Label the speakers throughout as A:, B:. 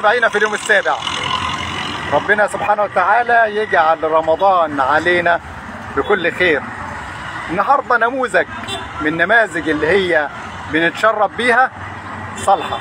A: متابعينا في اليوم السابع ربنا سبحانه وتعالى يجعل رمضان علينا بكل خير النهارده نموذج من نماذج اللي هي بنتشرب بيها صالحه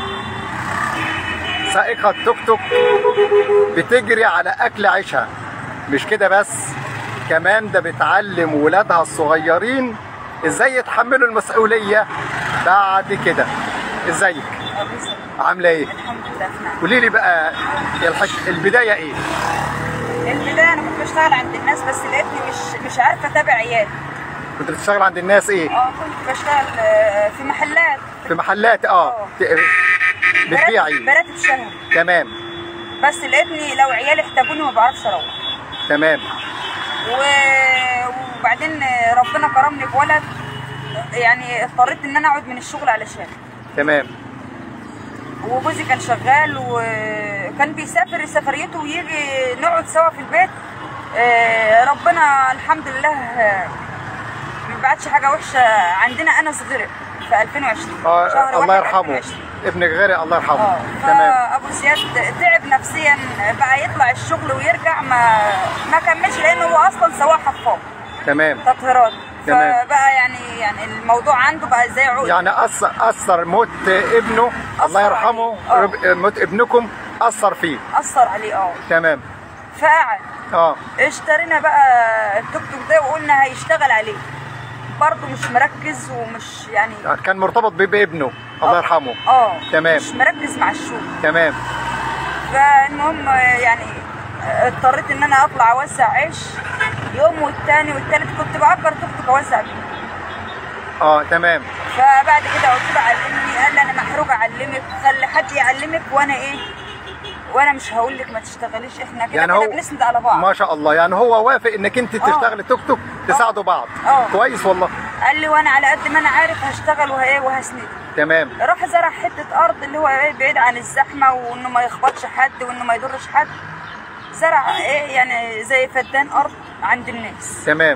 A: سائقة توك توك بتجري على أكل عيشها مش كده بس كمان ده بتعلم ولادها الصغيرين ازاي يتحملوا المسؤولية بعد كده ازيك عاملة ايه
B: الحمد لله في نعم
A: قولي لي بقى الحش... البداية ايه
B: البدايه انا كنت بشتغل عند الناس بس لقيتني مش مش عارفه اتابع عيالي
A: كنت بتشتغل عند الناس ايه
B: اه كنت بشتغل آه، في محلات
A: في محلات اه
B: آه.
A: ت- بتبيعي
B: براتب براتب شهر
A: تمام
B: بس لقيتني لو عيالي احتاجوني ما بعرفش اروح
A: تمام
B: و... وبعدين ربنا كرمني بولد يعني اضطريت ان انا اقعد من الشغل علشان
A: تمام
B: وجوزي كان شغال وكان بيسافر سفريته ويجي نقعد سوا في البيت آه، ربنا الحمد لله آه، ما بعتش حاجه وحشه عندنا انا صغيره في 2020
A: اه
B: شهر
A: الله
B: واحد
A: يرحمه
B: 2020.
A: ابنك غيري الله يرحمه
B: اه
A: تمام
B: فابو زياد تعب نفسيا بقى يطلع الشغل ويرجع ما ما كملش لانه هو اصلا سواق حفاظ
A: تمام
B: تطهيرات
A: تمام.
B: فبقى يعني يعني الموضوع عنده بقى زي عقد
A: يعني اثر اثر موت ابنه الله
B: أثر
A: يرحمه
B: عليه. آه.
A: رب- موت ابنكم اثر فيه
B: اثر عليه اه
A: تمام
B: فقعد
A: اه
B: اشترينا بقى التوك توك ده وقلنا هيشتغل عليه برضه مش مركز ومش يعني
A: كان مرتبط بيه بابنه الله
B: آه.
A: يرحمه
B: اه
A: تمام.
B: مش مركز مع الشغل
A: تمام
B: فالمهم يعني اضطريت ان انا اطلع اوزع عيش يوم والتاني والتالت كنت باجر توك توك اوزع بيه
A: اه تمام
B: فبعد كده قلت له علمني قال لي انا محروق اعلمك خلي حد يعلمك وانا ايه وانا مش هقول لك ما تشتغليش احنا كده
A: يعني
B: كده
A: هو
B: بنسند على بعض
A: ما شاء الله يعني هو وافق انك انت تشتغلي توك توك تساعدوا بعض
B: آه.
A: كويس والله
B: قال لي وانا على قد ما انا عارف هشتغل وهي وهسند
A: تمام
B: راح زرع حته ارض اللي هو ايه بعيد عن الزحمه وانه ما يخبطش حد وانه ما يضرش حد زرع ايه يعني زي فدان ارض عند الناس
A: تمام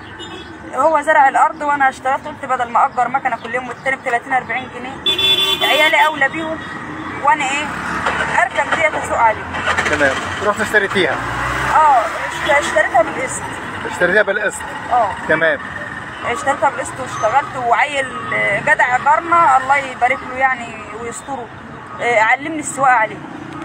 B: هو زرع الارض وانا اشتغلت قلت بدل ما اجر مكنه كل يوم والتاني ب 30 40 جنيه عيالي اولى بيهم وانا ايه اركب ديت اسوق عليهم
A: تمام رحت اشتريتيها
B: اه اشت- اشتريتها بالقسط
A: اشتريتيها بالقسط
B: اه
A: تمام
B: اشتريتها بالقسط واشتغلت وعيل جدع جارنا الله يبارك له يعني ويستره اه، علمني السواقه عليه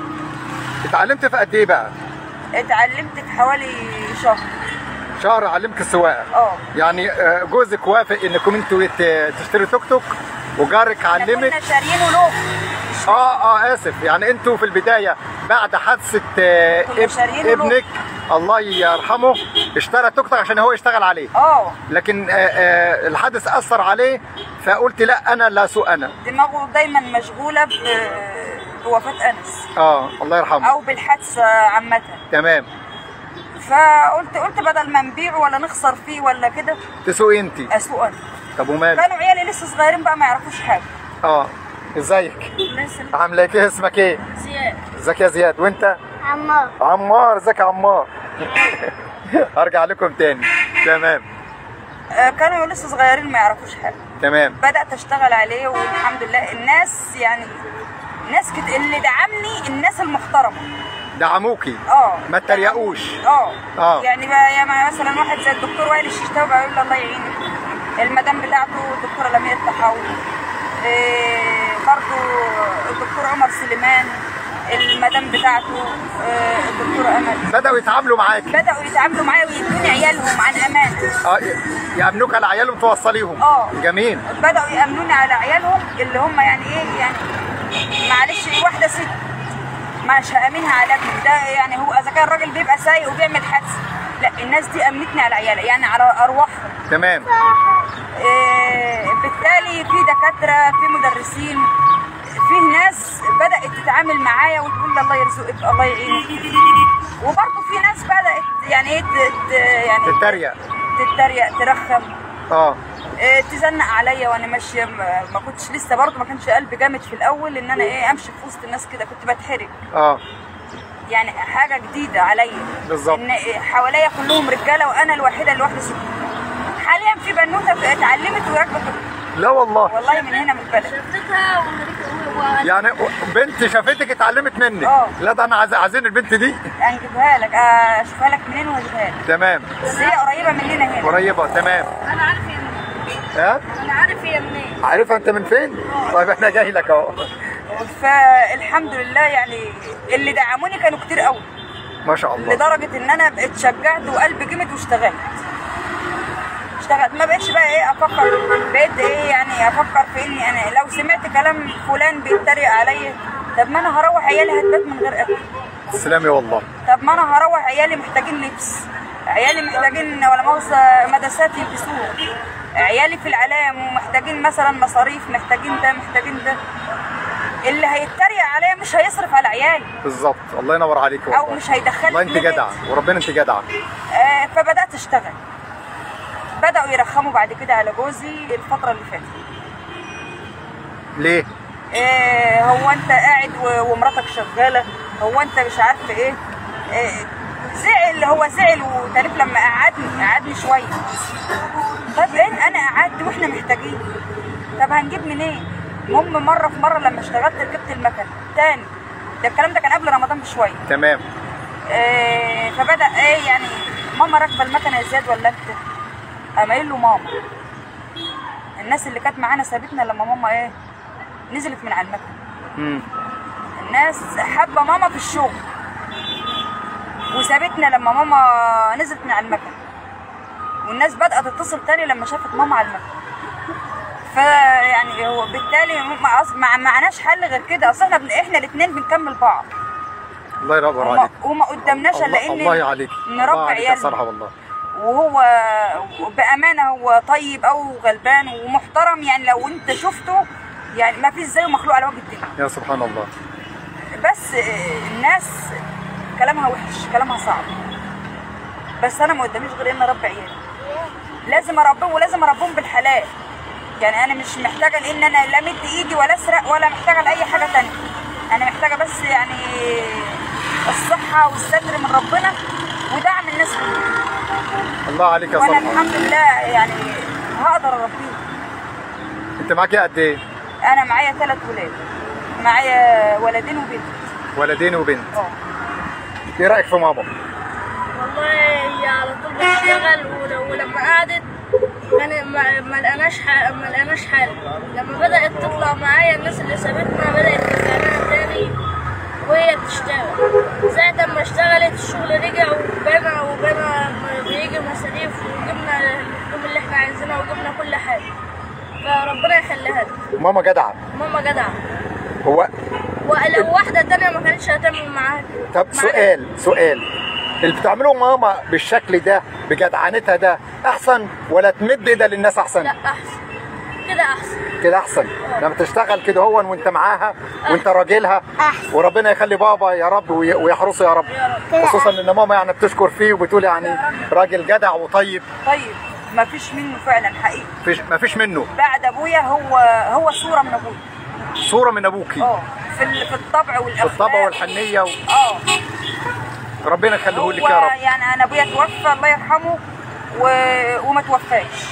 A: اتعلمت في قد ايه بقى
B: اتعلمت في حوالي شهر
A: شهر علمك السواقه
B: اه
A: يعني آه، جوزك وافق انكم انتوا ت- تشتروا توك توك وجارك
B: احنا
A: علمك
B: كنا شاريينه له
A: اه اه اسف يعني انتوا في البدايه بعد حادثه آه،
B: كنا
A: اب-
B: شاريينه له.
A: ابنك الله يرحمه اشترى توك توك عشان هو يشتغل عليه
B: اه
A: لكن آه، آه، الحادث اثر عليه فقلت لا انا لا اسوق انا
B: دماغه دايما مشغوله ب- بوفاه انس
A: اه الله يرحمه
B: او بالحادثه عامه
A: تمام
B: فقلت قلت بدل ما نبيعه ولا نخسر فيه ولا كده
A: تسوقي انت
B: اسوق انا
A: طب ومال
B: كانوا عيالي لسه صغيرين بقى ما يعرفوش حاجه
A: اه ازيك
B: لسه
A: عامله ايه اسمك ايه
B: زياد
A: ازيك يا زياد وانت
B: عمار
A: عمار ازيك يا عمار هرجع لكم تاني تمام
B: آه، كانوا لسه صغيرين ما يعرفوش حاجه
A: تمام
B: بدات اشتغل عليه والحمد لله الناس يعني ناس كت... اللي دعمني الناس المحترمه
A: دعموكي
B: اه
A: ما تريقوش
B: اه
A: آه.
B: يعني بقى يا ما مثلا واحد زي الدكتور وائل الششتاوي بقى يقول له الله يعينك المدام بتاعته الدكتوره لمياء الطحاوي إيه برضو الدكتور عمر سليمان المدام بتاعته آه، الدكتوره امل
A: بداوا يتعاملوا معاكي
B: بداوا يتعاملوا معايا ويدوني عيالهم عن امان
A: اه يأمنوك على عيالهم توصليهم
B: اه.
A: جميل
B: بداوا يامنوني على عيالهم اللي هم يعني ايه يعني معلش واحده ست مش هامنها على ابني ده يعني هو اذا كان الراجل بيبقى سايق وبيعمل حادثه لا الناس دي امنتني على عيالها يعني على ارواحهم
A: تمام
B: إيه بالتالي في دكاتره في مدرسين في ناس بدات تتعامل معايا وتقول لي الله يرزقك الله يعينك وبرضه في ناس بدات يعني ايه ت- ت- يعني
A: تتريق
B: تتريق ترخم
A: اه
B: إيه، تزنق عليا وانا ماشيه ما ما كنتش لسه برضه ما كانش قلبي جامد في الاول ان انا ايه امشي في وسط الناس كده كنت بتحرج
A: اه
B: يعني حاجه جديده عليا
A: بالظبط.
B: ان حواليا كلهم رجاله وانا الوحيده اللي واحده ست حاليا في بنوته اتعلمت وراكبه
A: لا والله
B: والله من هنا من البلد
C: شفتها ومريكا و-
A: يعني بنت شافتك اتعلمت منك
B: اه.
A: لا ده انا عايز- عايزين البنت دي
B: هنجيبها لك آه، اشوفها لك منين وهجيبها لك
A: تمام
B: بس هي قريبه مننا هنا
A: قريبه تمام
C: انا عارف هي منين
A: ها
C: انا عارف هي منين
A: عارفها انت من فين طيب احنا جاي لك اهو
B: فالحمد لله يعني اللي دعموني كانوا كتير قوي
A: ما شاء الله
B: لدرجه ان انا بقيت شجعت وقلبي جمد واشتغلت اشتغلت ما بقتش بقى ايه افكر بقيت ايه يعني افكر في اني انا لو سمعت كلام فلان بيتريق عليا طب ما انا هروح عيالي هتبات من غير اكل
A: تسلمي والله
B: طب ما انا هروح عيالي محتاجين لبس عيالي محتاجين ولا مؤاخذة مداسات يلبسوها عيالي في العلام ومحتاجين مثلا مصاريف محتاجين ده محتاجين ده اللي هيتريق عليا مش هيصرف على عيالي
A: بالظبط الله ينور عليك والله
B: او مش هيدخلني
A: والله انت
B: في بيت.
A: جدعه وربنا انت جدعه
B: آه فبدات اشتغل بداوا يرخموا بعد كده على جوزي الفتره اللي فاتت
A: ليه
B: إيه هو انت قاعد و- ومراتك شغاله هو انت مش عارف ايه, إيه زعل هو زعل وتعرف لما قعدني قعدني شويه طب ايه انا قعدت واحنا محتاجين طب هنجيب منين المهم مره في مره لما اشتغلت ركبت المكن تاني ده الكلام ده كان قبل رمضان بشويه
A: تمام
B: إيه فبدا ايه يعني ماما راكبه المكنه يا زياد ولا انت قام قايل له ماما الناس اللي كانت معانا سابتنا لما ماما ايه نزلت من على المكنه
A: امم
B: الناس حابه ماما في الشغل وسابتنا لما ماما نزلت من على المكنه والناس بدات تتصل تاني لما شافت ماما على المكنه فيعني هو بالتالي ما أص- ما معناش حل غير كده اصل احنا بن- احنا الاثنين بنكمل بعض
A: الله ينور
B: وما,
A: عليك
B: وما قدامناش الا
A: الله,
B: ان
A: الله عليك الله
B: نربي
A: عليك يا
B: عيالنا
A: صراحه والله
B: وهو بامانه هو طيب او غلبان ومحترم يعني لو انت شفته يعني ما فيش زيه مخلوق على وجه الدنيا
A: يا سبحان الله
B: بس الناس كلامها وحش كلامها صعب بس انا ما قداميش غير ان اربي عيالي لازم اربيهم ولازم اربيهم بالحلال يعني انا مش محتاجه لان انا لا مد ايدي ولا اسرق ولا محتاجه لاي حاجه تانية انا محتاجه بس يعني الصحه والستر من ربنا ودعم الناس مني
A: الله عليك يا
B: وانا
A: صالحه
B: الحمد لله يعني هقدر اربيهم
A: انت معاكي قد ايه
B: انا معايا ثلاث ولاد معايا ولدين وبنت
A: ولدين وبنت
B: اه
A: ايه رايك في ماما
C: والله هي على طول بتشتغل ول- ولما قعدت ما ما- ما لقناش ح- ما لقناش حل لما بدأت تطلع معايا الناس اللي سابتنا بدأت ترجعنا تاني وهي بتشتغل ساعة ما اشتغلت الشغل رجع وبقينا وبقينا بيجي مصاريف وجبنا الهدوم اللي احنا عايزينها وجبنا كل حاجة فربنا يخليها لنا
A: ماما جدعه
C: ماما جدعة
A: هو
C: ولو واحدة تانية ما كانتش هتعمل معاها
A: طب
C: معانا.
A: سؤال سؤال اللي بتعمله ماما بالشكل ده بجدعنتها ده احسن ولا تمد ايدها للناس احسن
C: لا أحسن كده أحسن
A: كده احسن لما تشتغل كده هو وانت معاها وانت راجلها
C: أحسن.
A: وربنا يخلي بابا يا رب وي- ويحرسه يا رب
C: يا رب.
A: خصوصا ان ماما يعني بتشكر فيه وبتقول يعني راجل جدع وطيب
B: طيب ما فيش منه فعلا حقيقي
A: فيش ما فيش منه
B: بعد ابويا هو هو صوره من ابويا
A: صوره من ابوكي
B: اه في ال- في الطبع
A: في
B: والاخلاق
A: الطبع والحنيه و...
B: اه
A: ربنا يخليه لك
B: هو
A: يا رب
B: يعني انا ابويا توفى الله يرحمه و... وما توفاش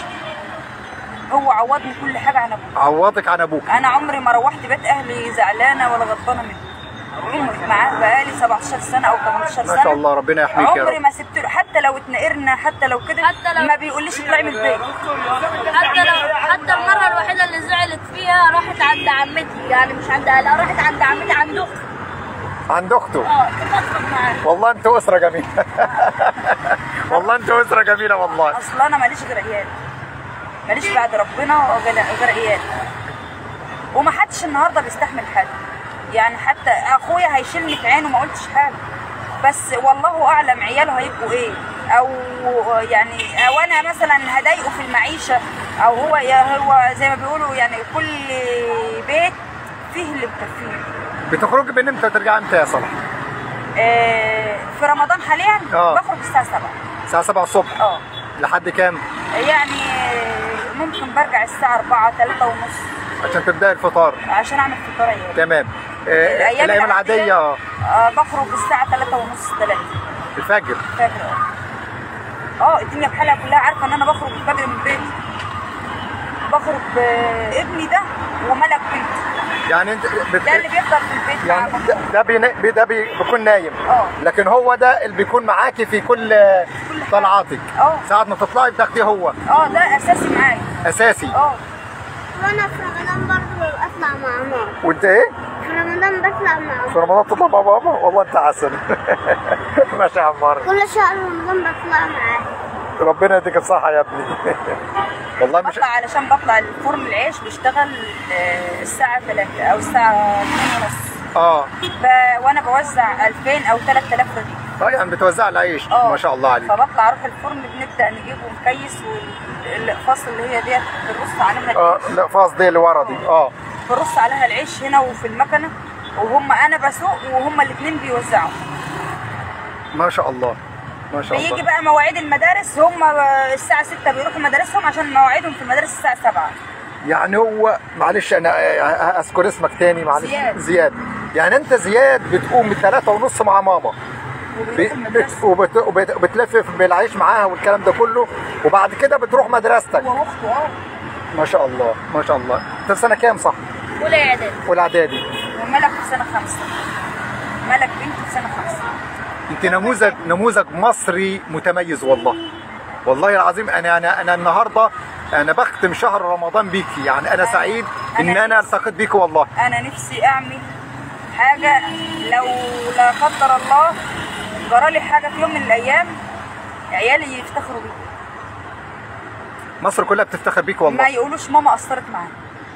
B: هو عوضني كل حاجه عن ابويا
A: عوضك عن ابوك
B: انا عمري ما روحت بيت اهلي زعلانه ولا غضبانه منه عمري معاه بقالي 17 سنه او 18 سنه
A: ما شاء الله ربنا يحميك يا
B: عمري
A: رب
B: ما سبت له حتى لو اتنقرنا حتى لو كده
C: حتى لو-
B: ما بيقوليش اطلعي من البيت
C: حتى لو حتى المرة الوحيدة اللي زعلت فيها راحت عند عمتي يعني مش عند أهلها راحت عند عمتي عند أختي
A: عند اخته
C: اه تفضفض معاها
A: والله انتوا اسره جميله والله انتوا اسره جميله والله
B: اصل انا ماليش غير عيالي ماليش بعد ربنا غير غير عيالي وما حدش النهارده بيستحمل حد يعني حتى اخويا هيشيلني في عينه ما قلتش حاجه بس والله اعلم عياله هيبقوا ايه او يعني او انا مثلا هضايقه في المعيشه او هو يا هو زي ما بيقولوا يعني كل بيت فيه اللي مكفيه
A: بتخرجي من امتى وترجعي امتى يا صلاح؟
B: آه، في رمضان حاليا
A: آه.
B: بخرج الساعه 7
A: الساعه 7 الصبح
B: اه
A: لحد كام؟
B: يعني ممكن برجع الساعة 4 3 ونص
A: عشان تبداي الفطار
B: عشان أعمل فطار عيالي
A: تمام آه،
B: الأيام
A: الايام العاديه آه،
B: آه بخرج الساعة 3 ونص 3
A: الفجر
B: فجر اه اه الدنيا بحالها كلها عارفة إن أنا بخرج الفجر من بيتي بخرج بابني ده وملك بنتي
A: يعني انت بت...
B: ده اللي بيفضل في البيت
A: يعني
B: معاكم
A: ده- ده بينا... بي- ده بي- بيكون نايم
B: اه.
A: لكن هو ده اللي بيكون معاكي في كل طلعاتك
B: اه.
A: ساعة ما تطلعي بتاخديه هو
B: اه ده اساسي معايا
A: اساسي
B: اه
C: وانا في رمضان برضه بطلع مع ماما
A: وانت ايه؟
C: في رمضان بطلع مع
A: في رمضان تطلع مع بابا والله انت عسل ماشي يا عمار
C: كل شهر رمضان بطلع معاه
A: ربنا يديك الصحة يا ابني والله مش
B: بطلع علشان بطلع الفرن العيش بيشتغل آه، الساعة 3 أو الساعة 2 ونص
A: اه
B: ف... وأنا بوزع 2000 أو 3000 رغيف
A: اه يعني بتوزع العيش
B: اه
A: ما شاء الله عليك
B: فبطلع أروح الفرن بنبدأ نجيبه مكيس والأقفاص اللي هي ديت بنرص عليها
A: اه لا فاص دي اللي ورا دي اه
B: برص عليها العيش هنا وفي المكنة وهم أنا بسوق وهم الاتنين بيوزعوا
A: ما شاء الله ما شاء
B: بيجي
A: الله
B: بقى مواعيد المدارس هم الساعة 6 بيروحوا مدارسهم عشان مواعيدهم في المدارس الساعة 7
A: يعني هو معلش انا آه، اذكر اسمك تاني معلش
B: زياد.
A: زياد يعني انت زياد بتقوم من ثلاثة ونص مع ماما
B: وبيروحوا
A: بت-
B: المدرسة
A: وبت- وبت- وبتلف بالعيش معاها والكلام ده كله وبعد كده بتروح مدرستك
B: هو واخته اه
A: ما شاء الله ما شاء الله انت في سنه كام صح
C: ولا اعداد
A: والاعدادي
B: وملك في سنة خمسة ملك بنتي في سنة خمسة
A: انت نموذج نموذج مصري متميز والله والله العظيم انا انا انا النهارده انا بختم شهر رمضان بيكي يعني انا سعيد ان انا التقيت بيكي والله
B: انا نفسي اعمل حاجه لو لا قدر الله جرالي حاجه في يوم من الايام عيالي يفتخروا بيا
A: مصر كلها بتفتخر بيك
B: ما
A: والله
B: يقولوش ماما قصرت معانا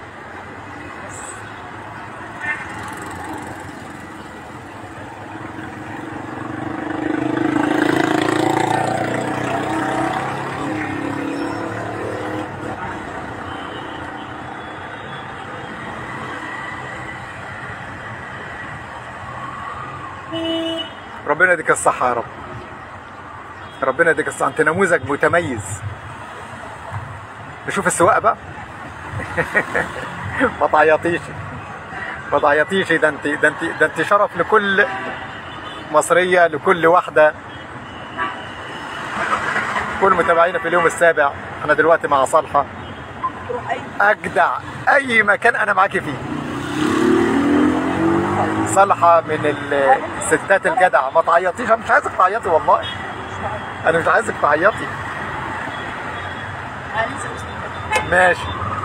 A: ربنا يديك الصحه يا رب ربنا يديك الصحه انت نموذج متميز نشوف السواقه بقى ما تعيطيش ما تعيطيش ده انت ده انت ده انت شرف لكل مصريه لكل واحده كل متابعينا في اليوم السابع احنا دلوقتي مع صالحه
B: تروح اي
A: اجدع اي مكان انا معاكي فيه صالحه من الستات الجدع ما تعيطيش انا مش عايزك تعيطي والله انا مش عايزك تعيطي ماشي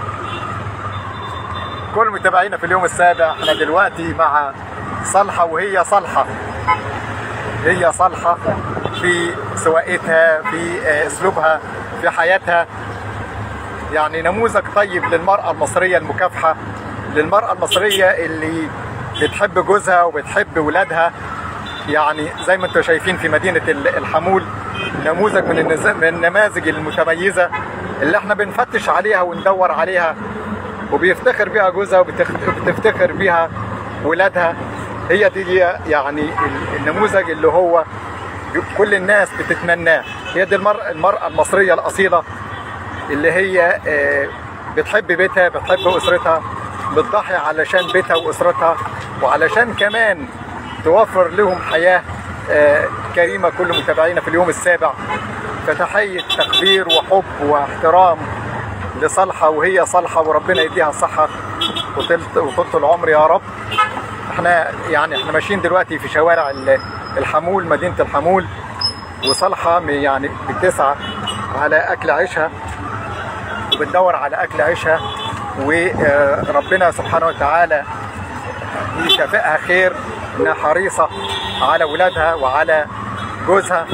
A: كل متابعينا في اليوم السابع احنا دلوقتي مع صالحه وهي صالحه هي صالحه في سواقتها في آه، اسلوبها في حياتها يعني نموذج طيب للمرأة المصرية المكافحة للمرأة المصرية اللي بتحب جوزها وبتحب ولادها يعني زي ما انتم شايفين في مدينة ال- الحمول نموذج من النز- من النماذج المتميزة اللي احنا بنفتش عليها وندور عليها وبيفتخر بيها جوزها وبتخ- وبتفتخر بيها ولادها هي دي يعني ال- النموذج اللي هو كل الناس بتتمناه هي دي المرأة, المرأة المصرية الأصيلة اللي هي آه، بتحب بيتها بتحب أسرتها بتضحي علشان بيتها وأسرتها وعلشان كمان توفر لهم حياة آه، كريمة كل متابعينا في اليوم السابع فتحية تقدير وحب واحترام لصالحة وهي صالحة وربنا يديها الصحة وطولة وطولة العمر يا رب احنا يعني احنا ماشيين دلوقتي في شوارع ال- الحمول مدينة الحمول وصالحة م- يعني بتسعى على أكل عيشها وبتدور على أكل عيشها وربنا سبحانه وتعالى يكافئها خير إنها حريصة على ولادها وعلى جوزها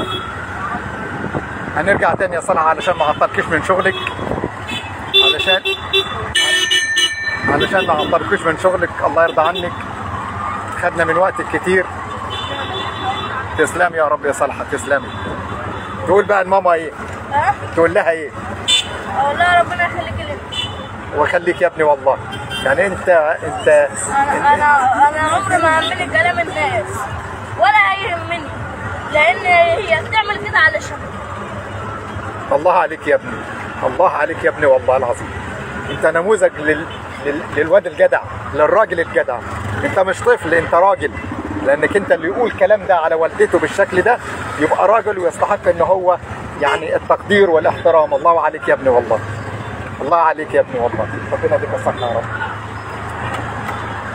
A: هنرجع تاني يا صالحة علشان ما اعطلكيش من شغلك علشان علشان ما اعطلكيش من شغلك الله يرضى عنك خدنا من وقتك كتير تسلمي يا رب يا صالحة تسلمي تقول بقى لماما ايه
C: ها؟
A: تقول لها ايه
C: اقول لها ربنا يخليك لي
A: وخليك يا ابني والله يعني انت انت
C: انا انا انا عمري ما همني كلام الناس ولا هيهمني لان هي بتعمل كده علشان
A: الله عليك يا ابني الله عليك يا ابني والله العظيم انت نموذج لل... لل... للواد الجدع للراجل الجدع انت مش طفل انت راجل لانك انت اللي يقول الكلام ده على والدته بالشكل ده يبقى راجل ويستحق ان هو يعني التقدير والاحترام الله عليك يا ابني والله الله عليك يا ابني والله ربنا يديك الصحه يا رب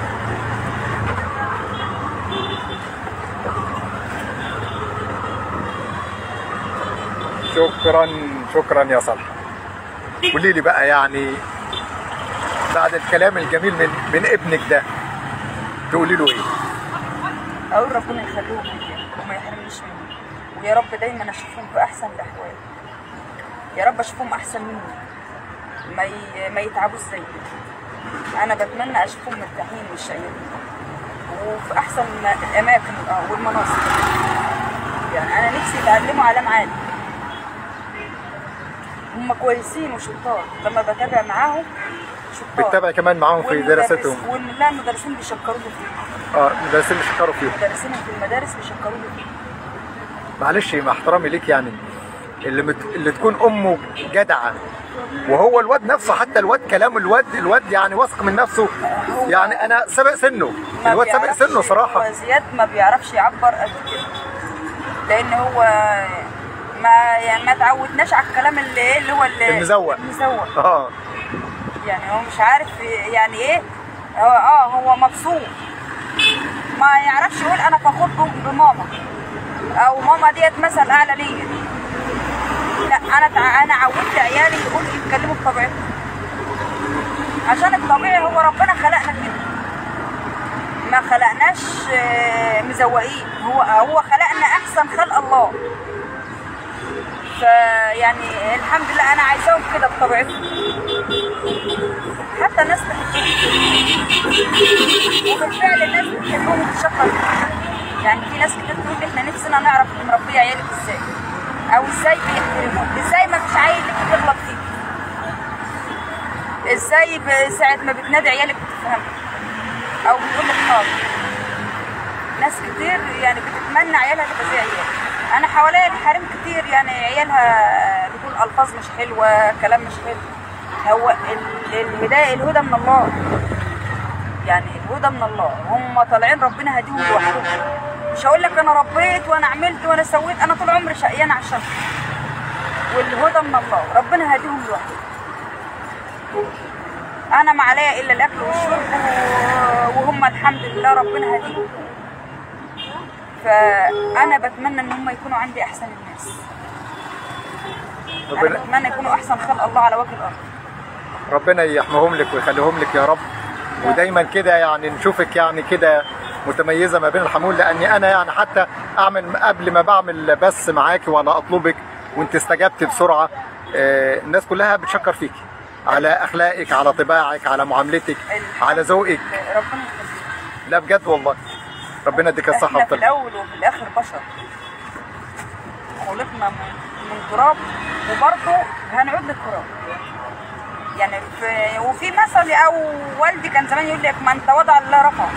A: شكرا شكرا يا صالحه قولي لي بقى يعني بعد الكلام الجميل من من ابنك ده تقولي له ايه؟
B: اقول ربنا يخليهم ليا وما يحرمنيش منهم ويا رب دايما اشوفهم في احسن الاحوال يا رب اشوفهم احسن مني ما ي... ما يتعبوش زيي انا بتمنى اشوفهم مرتاحين مش شقيانين وفي احسن ما- الاماكن آه، والمناصب يعني انا نفسي يتعلموا علام عالي هم كويسين وشطار لما بتابع معاهم شطار
A: بتتابع كمان معاهم في
B: والمدرس-
A: دراستهم
B: وال- لا المدرسين بيشكروا له فيه
A: اه المدرسين بيشكروا فيهم
B: مدرسين في المدارس بيشكروا له فيه
A: معلش مع احترامي ليك يعني اللي مت... اللي تكون امه جدعه وهو الواد نفسه حتى الواد كلام الواد الواد يعني واثق من نفسه يعني انا سابق سنه
B: ما
A: الواد سابق
B: بيعرفش-
A: سنه صراحه
B: هو زياد ما بيعرفش يعبر قد كده لان هو ما يعني ما تعودناش على الكلام اللي ايه اللي هو اللي
A: المزوق.
B: المزوق
A: اه
B: يعني هو مش عارف يعني ايه هو اه هو مبسوط ما يعرفش يقول انا فخور بم- بماما او ماما ديت مثل اعلى ليا لا انا تع... انا عودت عيالي يقولوا يتكلموا بطبيعتهم عشان الطبيعي هو ربنا خلقنا كده ما خلقناش آه، مزوقين هو هو خلقنا احسن خلق الله فيعني الحمد لله انا عايزاهم كده بطبيعتهم حتى الناس تحبهم وبالفعل الناس بتحبهم وبتشكر فيهم. يعني في ناس كتير تقول لي احنا نفسنا نعرف مربيه عيالك ازاي او ازاي بيحترموك ازاي ما فيش عيل لك بيغلط فيك ازاي ب- ساعة ما بتنادي عيالك بتفهمك او بتقول لك حاضر ناس كتير يعني بتتمنى عيالها تبقى زي عيالها انا حواليا الحريم كتير يعني عيالها بتقول الفاظ مش حلوه كلام مش حلو هو ال- الهدايه الهدى من الله يعني الهدى من الله هم طالعين ربنا هديهم لوحدهم مش هقول لك انا ربيت وانا عملت وانا سويت انا طول عمري شقيانه عشان والهدى من الله ربنا هديهم لوحدهم انا ما عليا الا الاكل والشرب و- وهم الحمد لله ربنا هديهم فانا بتمنى ان هم يكونوا عندي احسن الناس انا
A: ربنا
B: بتمنى يكونوا احسن خلق الله على وجه الارض
A: ربنا يحميهم لك ويخليهم لك يا رب ودايما كده يعني نشوفك يعني كده متميزه ما بين الحمول لاني انا يعني حتى اعمل قبل ما بعمل بس معاكي وانا اطلبك وانت استجبت بسرعه آه، الناس كلها بتشكر فيك على اخلاقك على طباعك على معاملتك على ذوقك
B: ربنا يخليك
A: لا بجد والله ربنا يديك الصحه
B: احنا في
A: والطول
B: الاول وفي الاخر بشر خلقنا من, من تراب وبرضه هنعود للتراب يعني في وفي مثل او والدي كان زمان يقول لك من تواضع لله رفع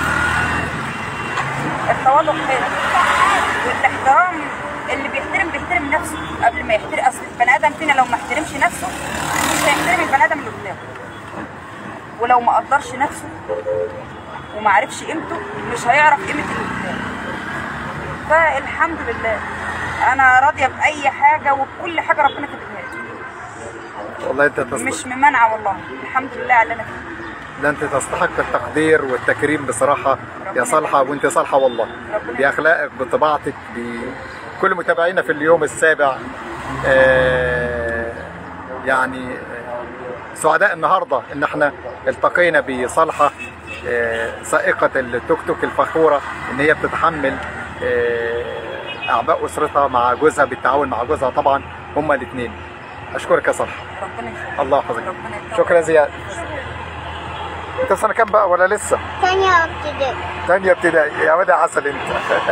B: التواضع حلو والاحترام اللي بيحترم بيحترم نفسه قبل ما يحترم اصل البني ادم فينا لو ما احترمش نفسه مش هيحترم البني ادم اللي قدامه ولو ما قدرش نفسه وما عرفش قيمته مش هيعرف قيمه اللي قدامه فالحمد لله انا راضيه باي حاجه وبكل حاجه ربنا كاتبها لي
A: والله انت تستحق
B: مش ممانعه والله الحمد لله على اللي انا فيه
A: لا انت تستحق التقدير والتكريم بصراحه يا صالحه وانت صالحه والله
B: ربنا
A: باخلاقك بطباعتك بكل متابعينا في اليوم السابع آه، يعني آه، سعداء النهارده ان احنا التقينا بصالحه آه، سائقه التوك توك الفخوره ان هي بتتحمل آه، اعباء اسرتها مع جوزها بالتعاون مع جوزها طبعا هما الاثنين اشكرك يا صالحه
B: ربنا يخليك
A: الله يحفظك
B: ربنا يكرمك.
A: شكرا زياد انت سنه كام بقى ولا لسه
C: تانية ابتدائي
A: تانية ابتدائي يا ودي عسل انت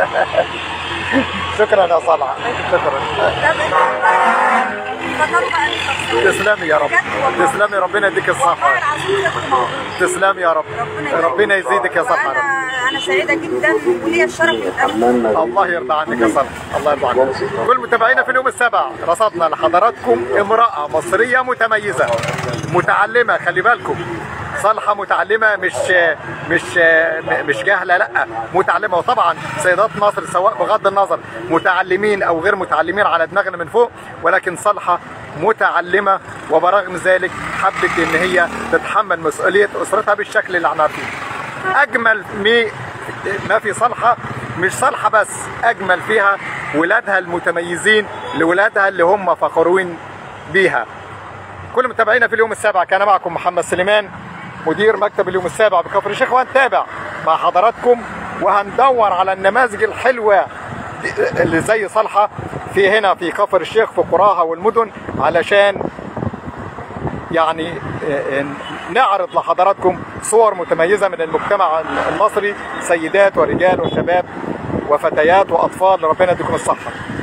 A: شكرا يا صالحة شكرا
B: ده بقى- فضل بقى التفصيل.
A: تسلمي يا رب تسلمي ربنا يديك
B: والله
A: الصحة
B: العظيم كنت موجود.
A: تسلمي يا رب
B: يكرمك.
A: ربنا يزيدك يا صالحة يا رب
B: انا انا سعيده جدا وليا الشرف ان
A: الله يرضى عنك يا صالح الله يرضى عنك كل متابعينا في اليوم السابع رصدنا لحضراتكم امرأة مصرية متميزة متعلمة خلي بالكم صالحة متعلمة مش مش مش جاهلة لا متعلمة وطبعا سيدات مصر سواء بغض النظر متعلمين او غير متعلمين على دماغنا من فوق ولكن صالحة متعلمة وبرغم ذلك حبت ان هي تتحمل مسؤولية اسرتها بالشكل اللي احنا عارفينه اجمل مي ما في صالحه مش صالحه بس اجمل فيها ولادها المتميزين لولادها اللي هم فخورين بيها كل متابعينا في اليوم السابع كان معكم محمد سليمان مدير مكتب اليوم السابع بكفر الشيخ وهنتابع مع حضراتكم وهندور على النماذج الحلوه اللي زي صالحه في هنا في كفر الشيخ في قراها والمدن علشان يعني نعرض لحضراتكم صور متميزه من المجتمع المصري سيدات ورجال وشباب وفتيات واطفال ربنا يديكم الصحه